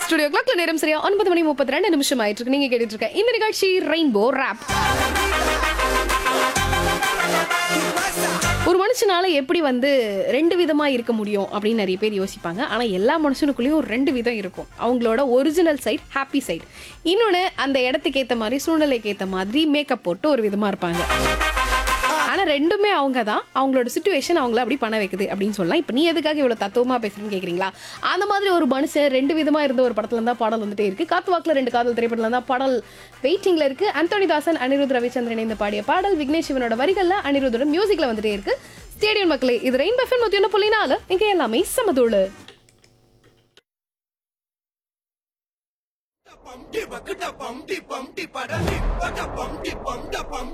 studio கிளாக்ல நேரம் சரியா ஒன்பது மணி முப்பத்தி ரெண்டு நிமிஷம் ஆயிட்டு இருக்கு நீங்க கேட்டுட்டு இருக்க இந்த நிகழ்ச்சி ரெயின்போ ரேப் ஒரு மனுஷனால எப்படி வந்து ரெண்டு விதமா இருக்க முடியும் அப்படின்னு நிறைய பேர் யோசிப்பாங்க ஆனா எல்லா மனுஷனுக்குள்ளேயும் ஒரு ரெண்டு விதம் இருக்கும் அவங்களோட ஒரிஜினல் சைட் ஹாப்பி சைட் இன்னொன்னு அந்த இடத்துக்கு ஏத்த மாதிரி சூழ்நிலைக்கு ஏத்த மாதிரி மேக்கப் போட்டு ஒரு விதமா இருப்பாங்க ஆனா ரெண்டுமே அவங்க தான் அவங்களோட சுச்சுவேஷன் அவங்கள அப்படி பண்ண வைக்குது அப்படின்னு சொல்லலாம் இப்போ நீ எதுக்காக இவ்வளவு தத்துவமா பேசுறேன்னு கேக்குறீங்களா அந்த மாதிரி ஒரு மனுஷன் ரெண்டு விதமா இருந்த ஒரு படத்துல இருந்தா பாடல் வந்துட்டே இருக்கு காத்து வாக்குல ரெண்டு காதல் திரைப்படத்துல இருந்தா பாடல் வெயிட்டிங்ல இருக்கு அந்தோனி தாசன் அனிருத் ரவிச்சந்திரன் இணைந்து பாடிய பாடல் விக்னேஷ் சிவனோட வரிகள்ல அனிருத்தோட மியூசிக்ல வந்துட்டே இருக்கு ஸ்டேடியம் மக்களே இது ரெயின் பஃபன் நூத்தி ஒன்று புள்ளி நாலு இங்க எல்லாமே சமதூளு பம் டி பக்கு ட பம் டி பம் டி பட டி பட பம் டி பம் ட பம்